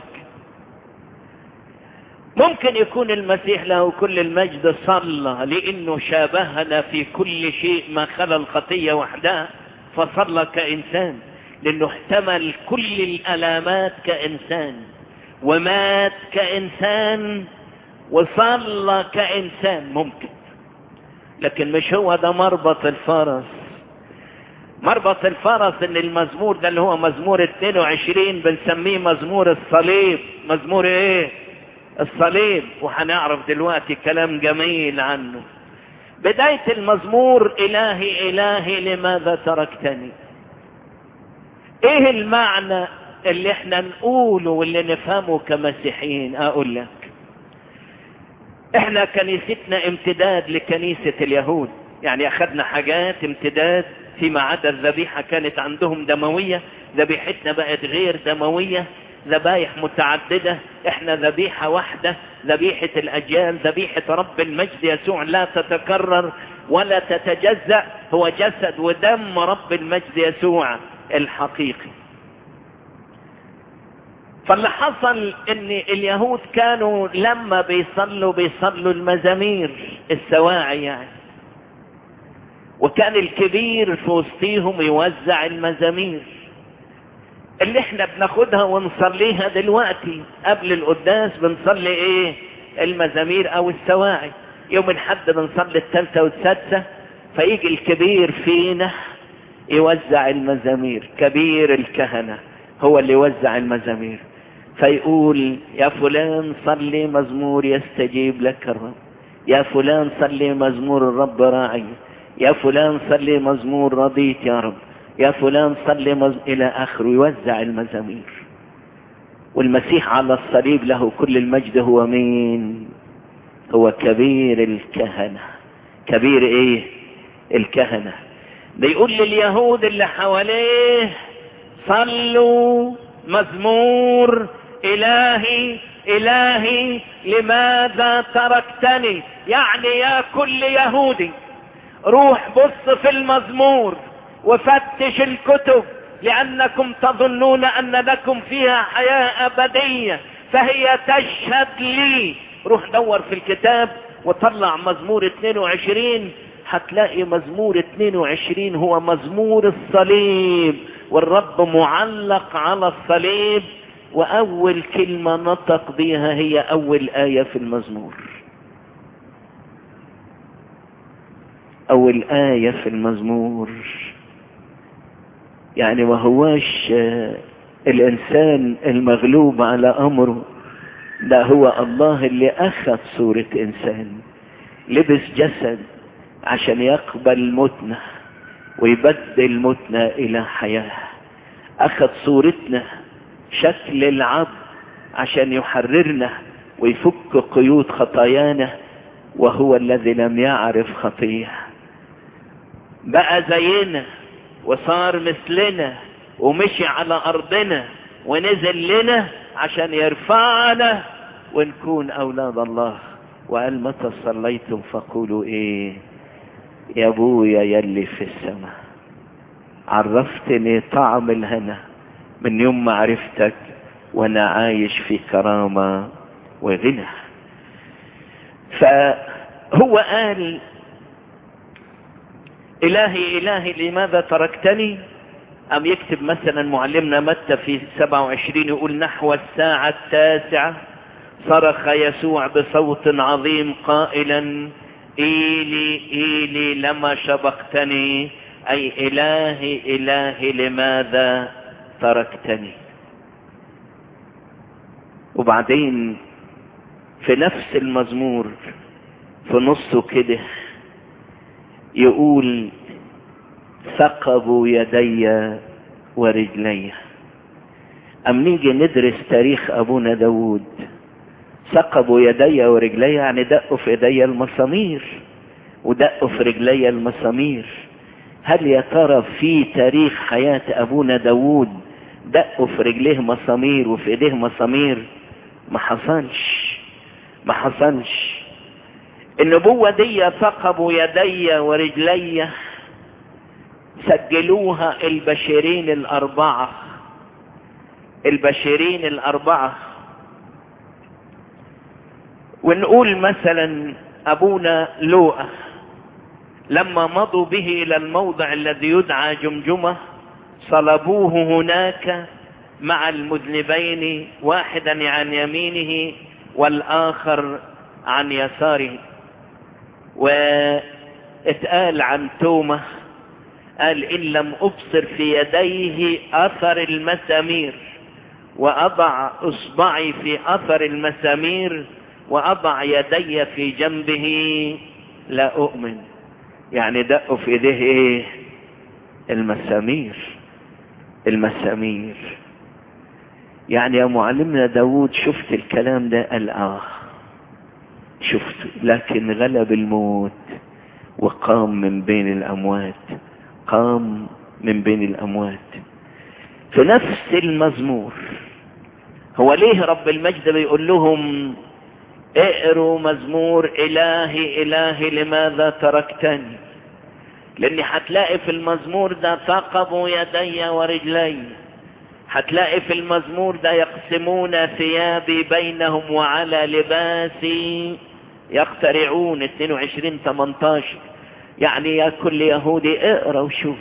ممكن يكون المسيح له كل المجد صلى لانه شابهنا في كل شيء ما خلا الخطية وحدها فصلى كإنسان لانه احتمل كل الالامات كإنسان ومات كإنسان وصلى كإنسان ممكن لكن مش هو ده مربط الفرس مربط الفرس ان المزمور ده اللي هو مزمور 22 بنسميه مزمور الصليب مزمور ايه الصليب وهنعرف دلوقتي كلام جميل عنه بداية المزمور إلهي إلهي لماذا تركتني ايه المعنى اللي احنا نقوله واللي نفهمه كمسيحيين اقول لك احنا كنيستنا امتداد لكنيسة اليهود يعني اخذنا حاجات امتداد فيما عدا الذبيحة كانت عندهم دموية ذبيحتنا بقت غير دموية ذبايح متعددة احنا ذبيحة واحدة ذبيحة الاجيال ذبيحة رب المجد يسوع لا تتكرر ولا تتجزأ هو جسد ودم رب المجد يسوع الحقيقي فاللي حصل ان اليهود كانوا لما بيصلوا بيصلوا المزامير السواعي يعني وكان الكبير في وسطيهم يوزع المزامير اللي احنا بناخدها ونصليها دلوقتي قبل القداس بنصلي ايه المزامير او السواعي يوم الحد بنصلي الثالثة والسادسة فيجي الكبير فينا يوزع المزامير كبير الكهنة هو اللي يوزع المزامير فيقول يا فلان صلي مزمور يستجيب لك الرب يا فلان صلي مزمور الرب راعي يا فلان صلي مزمور رضيت يا رب يا فلان صلي مزمور إلى آخره يوزع المزامير والمسيح على الصليب له كل المجد هو مين هو كبير الكهنة كبير ايه الكهنة بيقول لليهود اللي حواليه صلوا مزمور إلهي إلهي لماذا تركتني يعني يا كل يهودي روح بص في المزمور وفتش الكتب لأنكم تظنون أن لكم فيها حياة أبدية فهي تشهد لي روح دور في الكتاب وطلع مزمور 22 هتلاقي مزمور 22 هو مزمور الصليب والرب معلق على الصليب وأول كلمة نطق بها هي أول آية في المزمور أول آية في المزمور يعني ما هواش الإنسان المغلوب على أمره ده هو الله اللي أخذ صورة إنسان لبس جسد عشان يقبل موتنا ويبدل موتنا إلى حياة أخذ صورتنا شكل العبد عشان يحررنا ويفك قيود خطايانا وهو الذي لم يعرف خطيه بقى زينا وصار مثلنا ومشي على ارضنا ونزل لنا عشان يرفعنا ونكون اولاد الله وقال متى صليتم فقولوا ايه يا ابويا يلي في السماء عرفتني طعم الهنا من يوم ما عرفتك وانا عايش في كرامة وغنى فهو قال إلهي إلهي لماذا تركتني أم يكتب مثلا معلمنا متى في 27 يقول نحو الساعة التاسعة صرخ يسوع بصوت عظيم قائلا إيلي إيلي لما شبقتني أي إلهي إلهي لماذا تركتني وبعدين في نفس المزمور في نصه كده يقول ثقبوا يدي ورجلي أم نيجي ندرس تاريخ أبونا داود ثقبوا يدي ورجلي يعني دقوا في يدي المسامير ودقوا في رجلي المسامير هل يا ترى في تاريخ حياة أبونا داود دقوا في رجليه مسامير وفي ايديه مسامير ما حصلش ما حصلش النبوة دي ثقبوا يدي ورجلي سجلوها البشرين الأربعة البشرين الأربعة ونقول مثلا أبونا لوقا لما مضوا به إلى الموضع الذي يدعى جمجمة صلبوه هناك مع المذنبين واحدا عن يمينه والآخر عن يساره واتقال عن تومة قال إن لم أبصر في يديه أثر المسامير وأضع إصبعي في أثر المسامير وأضع يدي في جنبه لا أؤمن يعني دقوا في ايديه ايه المسامير المسامير يعني يا معلمنا داود شفت الكلام ده قال اه شفت لكن غلب الموت وقام من بين الاموات قام من بين الاموات في نفس المزمور هو ليه رب المجد بيقول لهم اقروا مزمور الهي الهي لماذا تركتني لاني هتلاقي في المزمور ده ثقبوا يدي ورجلي هتلاقي في المزمور ده يقسمون ثيابي بينهم وعلى لباسي يخترعون 22 18 يعني يا كل يهودي اقرا وشوف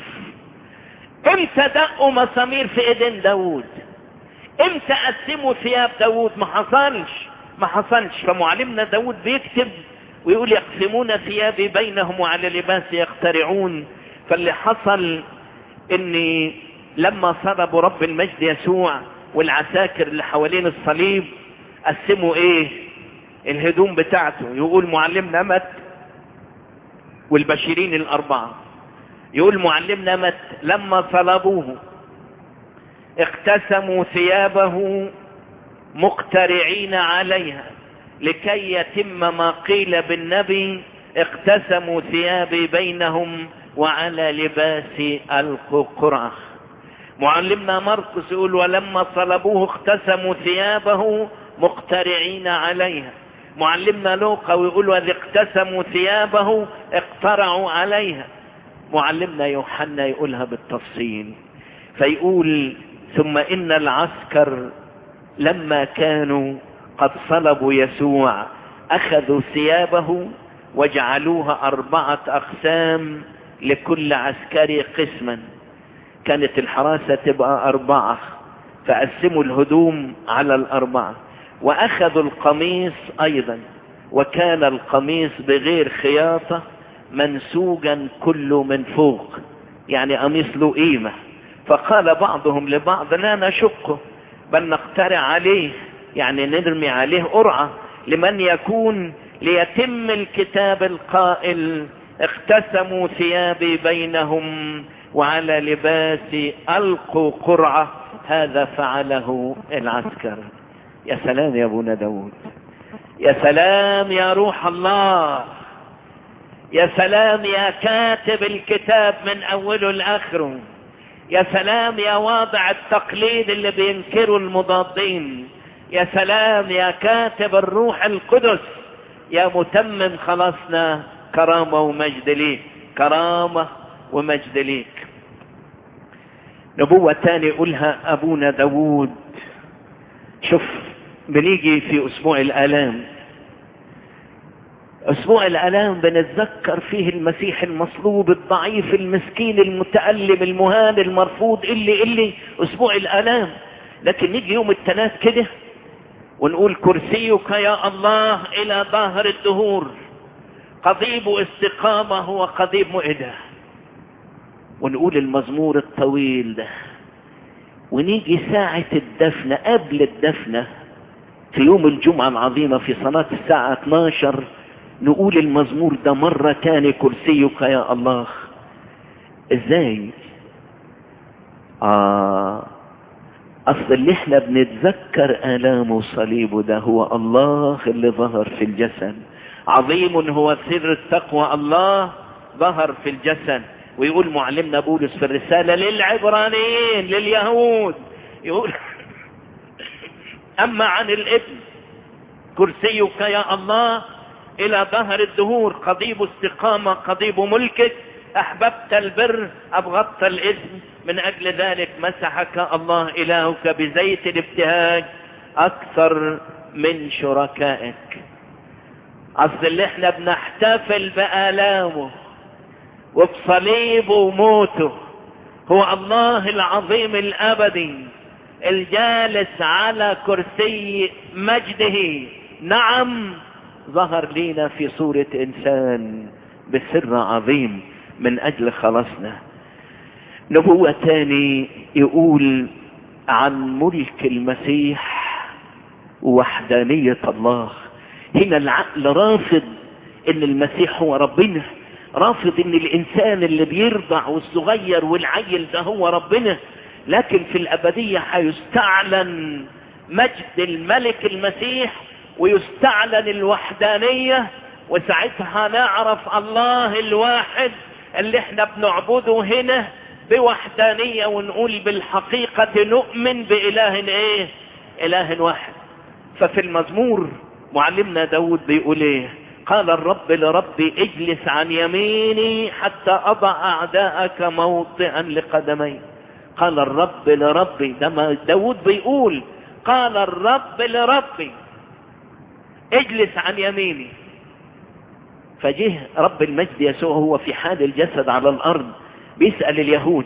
امتى دقوا مسامير في ايدين داوود امتى قسموا ثياب داوود ما حصلش ما حصلش فمعلمنا داود بيكتب ويقول يقسمون ثيابي بينهم وعلى لباس يخترعون فاللي حصل ان لما صلبوا رب المجد يسوع والعساكر اللي حوالين الصليب قسموا ايه الهدوم بتاعته يقول معلمنا مت والبشيرين الاربعه يقول معلمنا مت لما صلبوه اقتسموا ثيابه مقترعين عليها لكي يتم ما قيل بالنبي اقتسموا ثيابي بينهم وعلى لباس القوا قرعة معلمنا مرقس يقول ولما صلبوه اقتسموا ثيابه مقترعين عليها معلمنا لوقا ويقول واذ اقتسموا ثيابه اقترعوا عليها معلمنا يوحنا يقولها بالتفصيل فيقول ثم ان العسكر لما كانوا قد صلبوا يسوع اخذوا ثيابه وجعلوها اربعة اقسام لكل عسكري قسما كانت الحراسة تبقى اربعة فقسموا الهدوم على الاربعة واخذوا القميص ايضا وكان القميص بغير خياطة منسوجا كله من فوق يعني قميص له قيمة فقال بعضهم لبعض لا نشقه بل نقترع عليه يعني نرمي عليه قرعة لمن يكون ليتم الكتاب القائل اقتسموا ثيابي بينهم وعلى لباسي ألقوا قرعة هذا فعله العسكر يا سلام يا ابونا داود يا سلام يا روح الله يا سلام يا كاتب الكتاب من اوله لاخره يا سلام يا واضع التقليد اللي بينكروا المضادين يا سلام يا كاتب الروح القدس يا متمم خلاصنا كرامة ومجد ليك كرامة ومجد ليك نبوة تاني يقولها أبونا داود شوف بنيجي في أسبوع الآلام أسبوع الآلام بنتذكر فيه المسيح المصلوب الضعيف المسكين المتألم المهان المرفوض اللي اللي أسبوع الآلام لكن نيجي يوم الثلاث كده ونقول كرسيك يا الله إلى ظاهر الدهور قضيب استقامة هو قضيب مؤدة ونقول المزمور الطويل ده ونيجي ساعة الدفنة قبل الدفنة في يوم الجمعة العظيمة في صلاة الساعة 12 نقول المزمور ده مرة تاني كرسيك يا الله ازاي اه اصل اللي احنا بنتذكر الامه وصليبه ده هو الله اللي ظهر في الجسد عظيم هو سر التقوى الله ظهر في الجسد ويقول معلمنا بولس في الرسالة للعبرانيين لليهود يقول اما عن الابن كرسيك يا الله الى ظهر الدهور قضيب استقامة قضيب ملكك احببت البر ابغضت الاثم من اجل ذلك مسحك الله الهك بزيت الابتهاج اكثر من شركائك اصل اللي احنا بنحتفل بالامه وبصليبه وموته هو الله العظيم الابدي الجالس على كرسي مجده نعم ظهر لينا في صورة انسان بسر عظيم من اجل خلاصنا نبوة تاني يقول عن ملك المسيح ووحدانية الله هنا العقل رافض ان المسيح هو ربنا رافض ان الانسان اللي بيرضع والصغير والعيل ده هو ربنا لكن في الابدية هيستعلن مجد الملك المسيح ويستعلن الوحدانية وساعتها نعرف الله الواحد اللي احنا بنعبده هنا بوحدانية ونقول بالحقيقة نؤمن بإله ايه إله واحد ففي المزمور معلمنا داود بيقول ايه قال الرب لربي اجلس عن يميني حتى أضع أعداءك موطئا لقدمي قال الرب لربي ده داود بيقول قال الرب لربي اجلس عن يميني فجه رب المجد يسوع هو في حال الجسد على الأرض بيسأل اليهود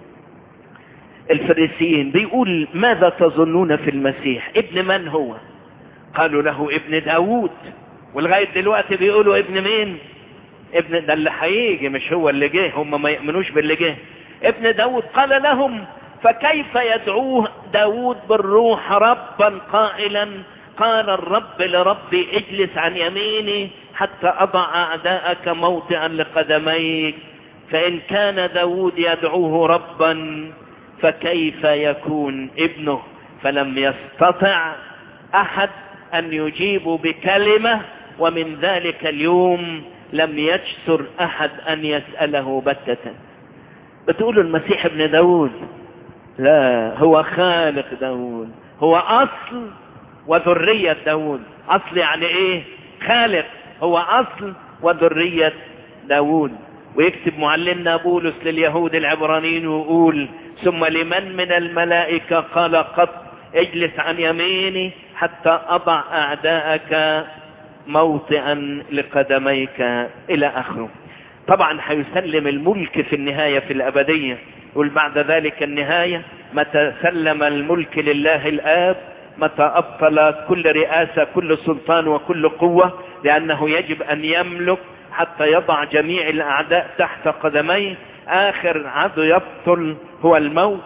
الفريسيين بيقول ماذا تظنون في المسيح ابن من هو قالوا له ابن داود ولغاية دلوقتي بيقولوا ابن مين ابن ده اللي هيجي مش هو اللي جه هم ما يؤمنوش باللي جه ابن داود قال لهم فكيف يدعوه داود بالروح ربا قائلا قال الرب لربي اجلس عن يميني حتى أضع أعداءك موطئا لقدميك فإن كان داود يدعوه ربا فكيف يكون ابنه فلم يستطع أحد أن يجيب بكلمة ومن ذلك اليوم لم يجسر أحد أن يسأله بتة بتقول المسيح ابن داود لا هو خالق داود هو أصل وذرية داود أصل يعني إيه خالق هو أصل وذرية داود ويكتب معلمنا بولس لليهود العبرانيين ويقول ثم لمن من الملائكة قال قط اجلس عن يميني حتى أضع أعداءك موطئا لقدميك إلى آخره طبعا هيسلم الملك في النهاية في الأبدية يقول بعد ذلك النهاية متى سلم الملك لله الآب متى أبطل كل رئاسة كل سلطان وكل قوة لأنه يجب أن يملك حتى يضع جميع الأعداء تحت قدميه آخر عدو يبطل هو الموت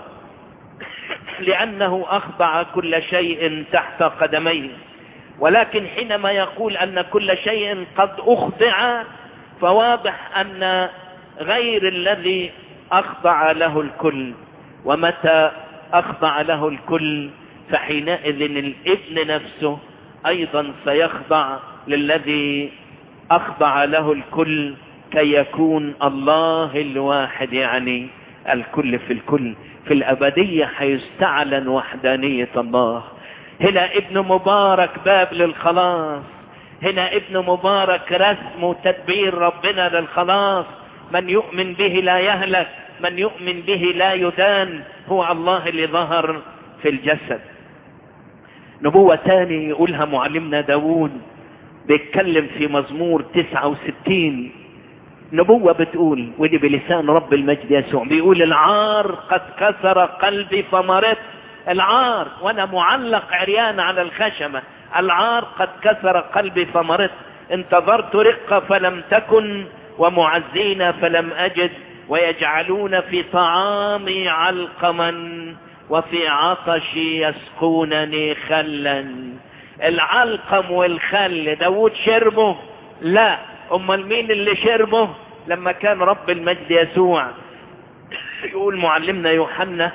لأنه أخضع كل شيء تحت قدميه ولكن حينما يقول أن كل شيء قد أخضع فواضح أن غير الذي أخضع له الكل ومتى أخضع له الكل فحينئذ الابن نفسه أيضا سيخضع للذي أخضع له الكل كي يكون الله الواحد يعني الكل في الكل في الأبدية حيستعلن وحدانية الله هنا ابن مبارك باب للخلاص هنا ابن مبارك رسم وتدبير ربنا للخلاص من يؤمن به لا يهلك من يؤمن به لا يدان هو الله اللي ظهر في الجسد نبوة تاني يقولها معلمنا داوود بيتكلم في مزمور 69 نبوة بتقول ودي بلسان رب المجد يسوع بيقول العار قد كسر قلبي فمرضت العار وانا معلق عريان على الخشمة العار قد كسر قلبي فمرضت انتظرت رقة فلم تكن ومعزين فلم اجد ويجعلون في طعامي علقما وفي عطشي يسقونني خلا العلقم والخل داود شربه لا امال مين اللي شربه لما كان رب المجد يسوع يقول معلمنا يوحنا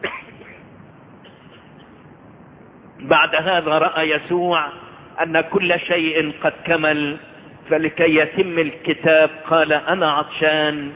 بعد هذا رأى يسوع أن كل شيء قد كمل فلكي يتم الكتاب قال أنا عطشان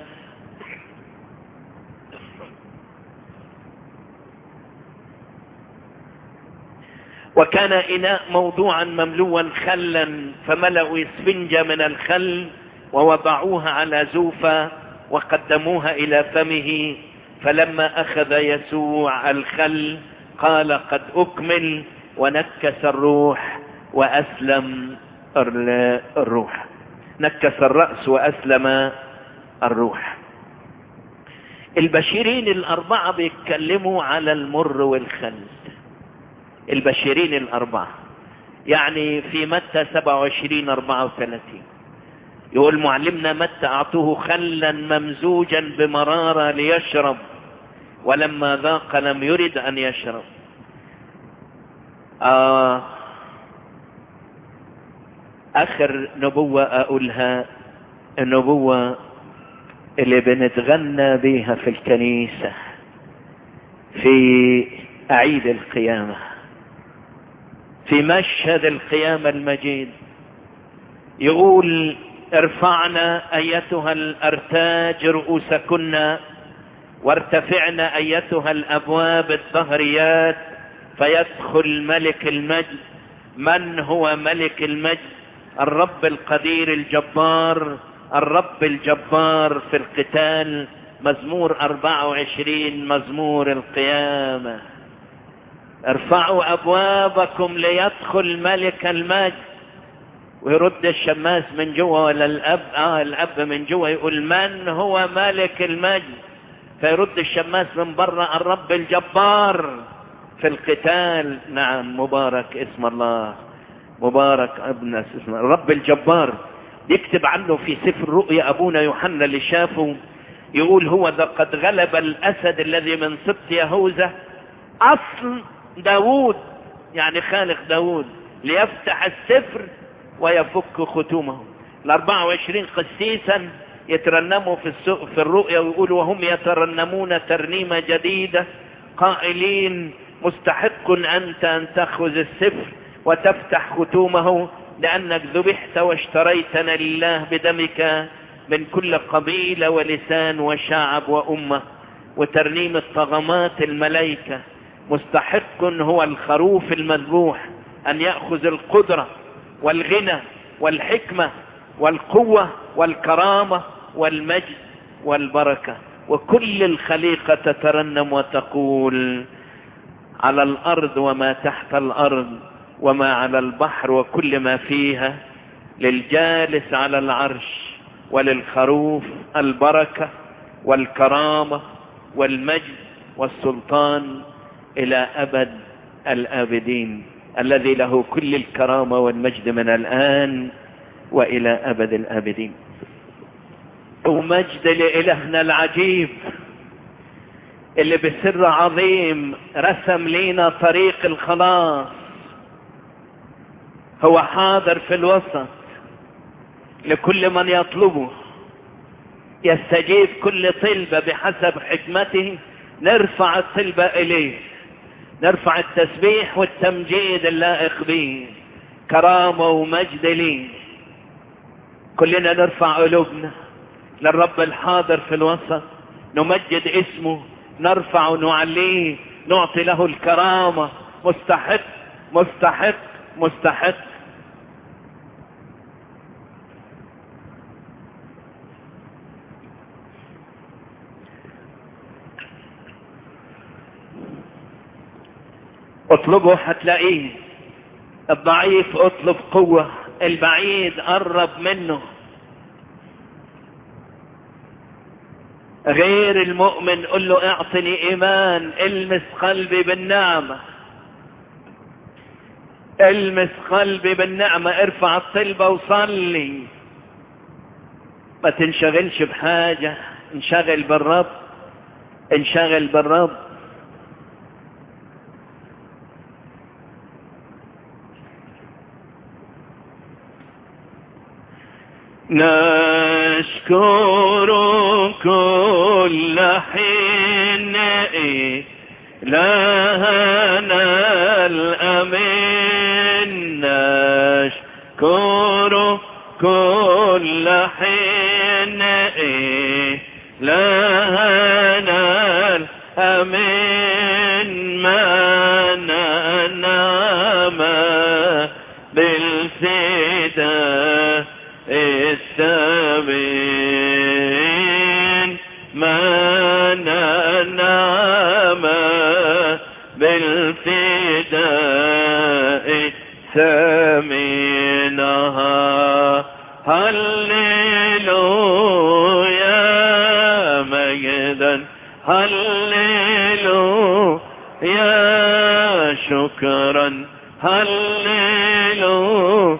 وكان إناء موضوعا مملوا خلا فملأوا اسفنجة من الخل ووضعوها على زوفة وقدموها إلى فمه فلما أخذ يسوع الخل قال قد أكمل ونكس الروح وأسلم الروح نكس الرأس وأسلم الروح البشيرين الأربعة بيتكلموا على المر والخل البشيرين الأربعة يعني في متى 27 34 يقول معلمنا متى أعطوه خلا ممزوجا بمرارة ليشرب ولما ذاق لم يرد أن يشرب آه اخر نبوة اقولها النبوة اللي بنتغنى بيها في الكنيسة في عيد القيامة في مشهد القيامة المجيد يقول ارفعنا ايتها الارتاج رؤوسكن وارتفعنا ايتها الابواب الظهريات فيدخل ملك المجد من هو ملك المجد الرب القدير الجبار الرب الجبار في القتال مزمور 24 مزمور القيامة ارفعوا ابوابكم ليدخل ملك المجد ويرد الشماس من جوا ولا الاب اه الاب من جوا يقول من هو ملك المجد فيرد الشماس من برا الرب الجبار في القتال نعم مبارك اسم الله مبارك ابن اسم الرب الجبار يكتب عنه في سفر رؤيا ابونا يوحنا اللي شافه يقول هو ذا قد غلب الاسد الذي من سبط يهوذا اصل داوود يعني خالق داوود ليفتح السفر ويفك ختومه الاربعة وعشرين قسيسا يترنموا في السوق في الرؤيا ويقولوا وهم يترنمون ترنيمة جديدة قائلين مستحق أنت أن تأخذ السفر وتفتح ختومه لأنك ذبحت واشتريتنا لله بدمك من كل قبيلة ولسان وشعب وأمة وترنيم الطغمات الملائكة مستحق هو الخروف المذبوح أن يأخذ القدرة والغنى والحكمة والقوة والكرامة والمجد والبركة وكل الخليقة تترنم وتقول على الأرض وما تحت الأرض وما على البحر وكل ما فيها للجالس على العرش وللخروف البركة والكرامة والمجد والسلطان إلى أبد الآبدين الذي له كل الكرامة والمجد من الآن وإلى أبد الآبدين ومجد لإلهنا العجيب اللي بسر عظيم رسم لينا طريق الخلاص هو حاضر في الوسط لكل من يطلبه يستجيب كل طلبة بحسب حكمته نرفع الطلبة إليه نرفع التسبيح والتمجيد اللائق به كرامة ومجد لي كلنا نرفع قلوبنا للرب الحاضر في الوسط نمجد اسمه نرفع ونعليه نعطي له الكرامة مستحق مستحق مستحق اطلبه هتلاقيه الضعيف اطلب قوة البعيد قرب منه غير المؤمن قل له اعطني ايمان المس قلبي بالنعمة المس قلبي بالنعمة ارفع الطلبة وصلي ما تنشغلش بحاجة انشغل بالرب انشغل بالرب نشكر كل حين لهنا الأمين نشكر كل حين لهنا الأمين ما ننام بالفداء السبين ما ننام بالفداء ثمينها هللويا مجدا هللويا شكرا هللويا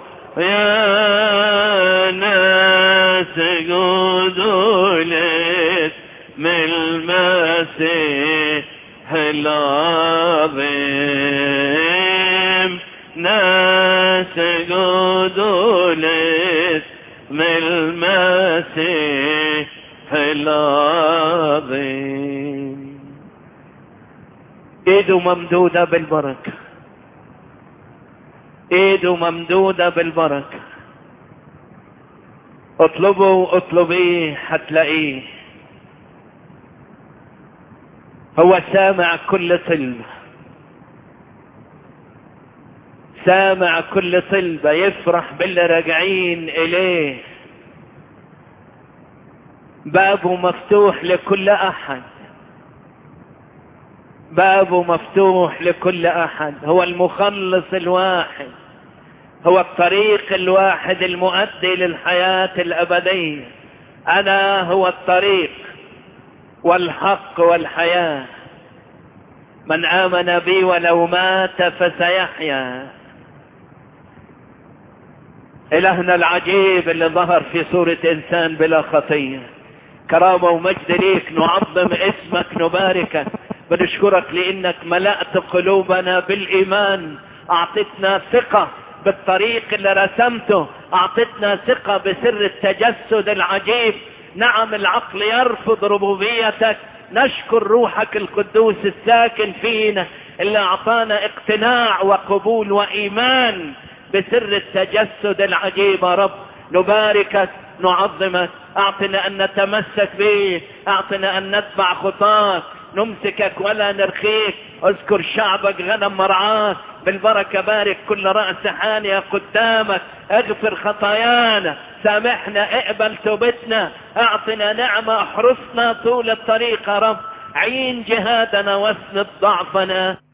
يا ناس جودوا من المسيح العظيم ناس جودوا اسم المسيح العظيم ايده ممدودة بالبركة ايده ممدودة بالبركة اطلبوا اطلبيه هتلاقيه هو سامع كل طلبة سامع كل طلبة يفرح باللي راجعين اليه بابه مفتوح لكل احد بابه مفتوح لكل احد هو المخلص الواحد هو الطريق الواحد المؤدي للحياة الابدية انا هو الطريق والحق والحياة من امن بي ولو مات فسيحيا الهنا العجيب اللي ظهر في صورة انسان بلا خطية كرامة ومجد ليك نعظم اسمك نباركك بنشكرك لانك ملأت قلوبنا بالايمان اعطتنا ثقة بالطريق اللي رسمته اعطتنا ثقة بسر التجسد العجيب نعم العقل يرفض ربوبيتك نشكر روحك القدوس الساكن فينا اللي اعطانا اقتناع وقبول وايمان بسر التجسد العجيب يا رب نباركك نعظمك اعطنا ان نتمسك به اعطنا ان نتبع خطاك نمسكك ولا نرخيك اذكر شعبك غنم مرعاك بالبركة بارك كل رأس حانية قدامك اغفر خطايانا سامحنا اقبل توبتنا اعطنا نعمة احرسنا طول الطريق يا رب عين جهادنا واسند ضعفنا